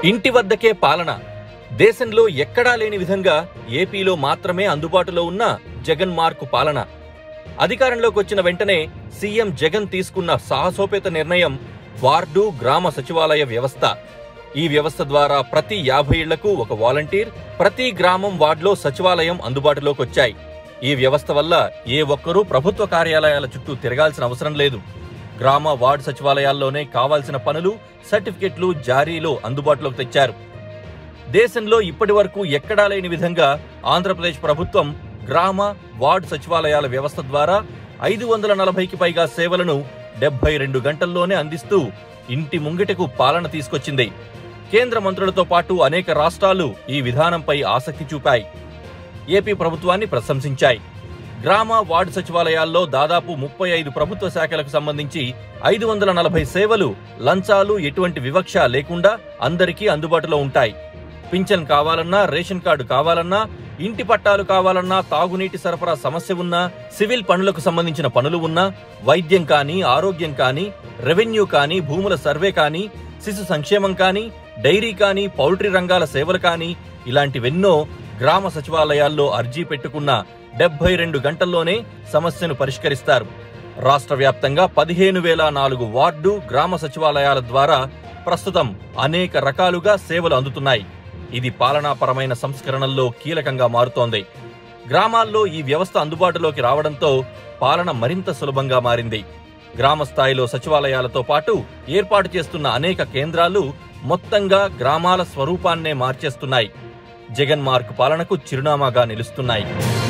ఇంటి వద్దకే పాలన దేశంలో ఎక్కడా లేని విధంగా ఏపీలో మాత్రమే అందుబాటులో ఉన్న జగన్ మార్కు పాలన అధికారంలోకి వచ్చిన వెంటనే సీఎం జగన్ తీసుకున్న సాహసోపేత నిర్ణయం వార్డు గ్రామ సచివాలయ వ్యవస్థ ఈ వ్యవస్థ ద్వారా ప్రతి యాభై ఇళ్లకు ఒక వాలంటీర్ ప్రతి గ్రామం వార్డులో సచివాలయం అందుబాటులోకి వచ్చాయి ఈ వ్యవస్థ వల్ల ఏ ఒక్కరూ ప్రభుత్వ కార్యాలయాల చుట్టూ తిరగాల్సిన అవసరం లేదు గ్రామ వార్డు సచివాలయాల్లోనే కావాల్సిన పనులు సర్టిఫికెట్లు జారీలో అందుబాటులోకి తెచ్చారు దేశంలో ఇప్పటి వరకు ఎక్కడా లేని విధంగా ఆంధ్రప్రదేశ్ ప్రభుత్వం గ్రామ వార్డు సచివాలయాల వ్యవస్థ ద్వారా ఐదు వందల నలభైకి పైగా సేవలను డెబ్బై రెండు గంటల్లోనే అందిస్తూ ఇంటి ముంగిటకు పాలన తీసుకొచ్చింది కేంద్ర మంత్రులతో పాటు అనేక రాష్ట్రాలు ఈ విధానంపై ఆసక్తి చూపాయి ఏపీ ప్రభుత్వాన్ని ప్రశంసించాయి గ్రామ వార్డు సచివాలయాల్లో దాదాపు ముప్పై ఐదు ప్రభుత్వ శాఖలకు సంబంధించి ఐదు వందల నలభై సేవలు లంచాలు ఎటువంటి వివక్ష లేకుండా అందరికీ అందుబాటులో ఉంటాయి పింఛన్ కావాలన్నా రేషన్ కార్డు కావాలన్నా ఇంటి పట్టాలు కావాలన్నా తాగునీటి సరఫరా సమస్య ఉన్నా సివిల్ పనులకు సంబంధించిన పనులు ఉన్నా వైద్యం కానీ ఆరోగ్యం కానీ రెవెన్యూ కానీ భూముల సర్వే కానీ శిశు సంక్షేమం కానీ డైరీ కానీ పౌల్ట్రీ రంగాల సేవలు కానీ ఇలాంటివెన్నో గ్రామ సచివాలయాల్లో అర్జీ పెట్టుకున్న డెబ్బై రెండు గంటల్లోనే సమస్యను పరిష్కరిస్తారు రాష్ట్ర వ్యాప్తంగా పదిహేను వేల నాలుగు వార్డు గ్రామ సచివాలయాల ద్వారా ప్రస్తుతం అనేక రకాలుగా సేవలు అందుతున్నాయి ఇది పాలనాపరమైన సంస్కరణల్లో కీలకంగా మారుతోంది గ్రామాల్లో ఈ వ్యవస్థ అందుబాటులోకి రావడంతో పాలన మరింత సులభంగా మారింది గ్రామ స్థాయిలో సచివాలయాలతో పాటు ఏర్పాటు చేస్తున్న అనేక కేంద్రాలు మొత్తంగా గ్రామాల స్వరూపాన్నే మార్చేస్తున్నాయి జగన్ మార్క్ పాలనకు చిరునామాగా నిలుస్తున్నాయి